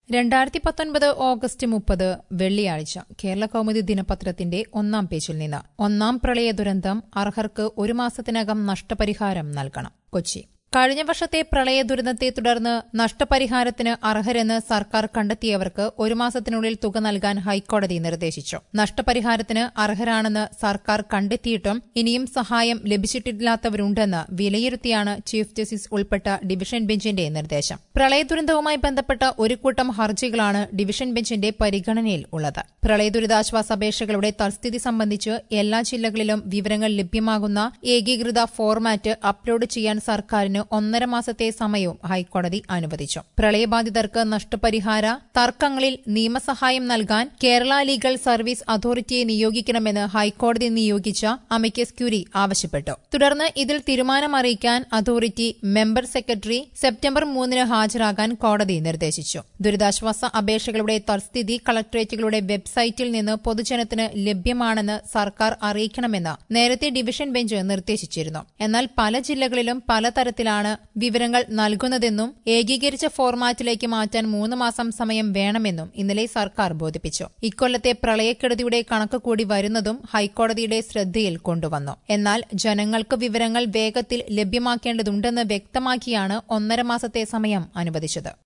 രണ്ടായിരത്തി പത്തൊൻപത് ഓഗസ്റ്റ് മുപ്പത് വെള്ളിയാഴ്ച കേരള കൗമുദി ദിനപത്രത്തിന്റെ ഒന്നാം പേജിൽ നിന്ന് ഒന്നാം പ്രളയ ദുരന്തം അർഹർക്ക് ഒരു മാസത്തിനകം നഷ്ടപരിഹാരം നൽകണം കൊച്ചി കഴിഞ്ഞ വർഷത്തെ പ്രളയ ദുരന്തത്തെ തുടർന്ന് നഷ്ടപരിഹാരത്തിന് അർഹരെന്ന് സർക്കാർ കണ്ടെത്തിയവർക്ക് ഒരു മാസത്തിനുള്ളിൽ തുക നൽകാൻ ഹൈക്കോടതി നിർദ്ദേശിച്ചു നഷ്ടപരിഹാരത്തിന് അർഹരാണെന്ന് സർക്കാർ കണ്ടെത്തിയിട്ടും ഇനിയും സഹായം ലഭിച്ചിട്ടില്ലാത്തവരുണ്ടെന്ന് വിലയിരുത്തിയാണ് ചീഫ് ജസ്റ്റിസ് ഉൾപ്പെട്ട ഡിവിഷൻ ബെഞ്ചിന്റെ നിർദ്ദേശം പ്രളയ ദുരന്തവുമായി ബന്ധപ്പെട്ട ഒരു കൂട്ടം ഹർജികളാണ് ഡിവിഷൻ ബെഞ്ചിന്റെ പരിഗണനയിൽ ഉള്ളത് പ്രളയ ദുരിതാശ്വാസ അപേക്ഷകളുടെ തൽസ്ഥിതി സംബന്ധിച്ച് എല്ലാ ജില്ലകളിലും വിവരങ്ങൾ ലഭ്യമാകുന്ന ഏകീകൃത ഫോർമാറ്റ് അപ്ലോഡ് ചെയ്യാൻ സർക്കാരിന് ഒന്നര മാസത്തെ സമയവും ഹൈക്കോടതി അനുവദിച്ചു പ്രളയബാധിതർക്ക് നഷ്ടപരിഹാര തർക്കങ്ങളിൽ നിയമസഹായം നൽകാൻ കേരള ലീഗൽ സർവീസ് അതോറിറ്റിയെ നിയോഗിക്കണമെന്ന് ഹൈക്കോടതി നിയോഗിച്ച അമിക്കസ് ക്യൂരി ആവശ്യപ്പെട്ടു തുടർന്ന് ഇതിൽ തീരുമാനമറിയിക്കാൻ അതോറിറ്റി മെമ്പർ സെക്രട്ടറി സെപ്റ്റംബർ മൂന്നിന് ഹാജരാകാൻ കോടതി നിർദ്ദേശിച്ചു ദുരിതാശ്വാസ അപേക്ഷകളുടെ തൽസ്ഥിതി കളക്ടറേറ്റുകളുടെ വെബ്സൈറ്റിൽ നിന്ന് പൊതുജനത്തിന് ലഭ്യമാണെന്ന് സർക്കാർ അറിയിക്കണമെന്ന് നേരത്തെ ഡിവിഷൻ ബെഞ്ച് നിർദ്ദേശിച്ചിരുന്നു എന്നാൽ പല ജില്ലകളിലും പലതരത്തിലാണ് വിവരങ്ങൾ നൽകുന്നതെന്നും ഏകീകരിച്ച ഫോർമാറ്റിലേക്ക് മാറ്റാൻ മൂന്ന് മാസം സമയം വേണമെന്നും ഇന്നലെ സർക്കാർ ബോധിപ്പിച്ചു ഇക്കൊല്ലത്തെ പ്രളയക്കെടുതിയുടെ കണക്ക് കൂടി വരുന്നതും ഹൈക്കോടതിയുടെ ശ്രദ്ധയിൽ കൊണ്ടുവന്നു എന്നാൽ ജനങ്ങൾക്ക് വിവരങ്ങൾ വേഗത്തിൽ ലഭ്യമാക്കേണ്ടതുണ്ടെന്ന് വ്യക്തമാക്കിയാണ് ഒന്നര മാസത്തെ സമയം അനുവദിച്ചത്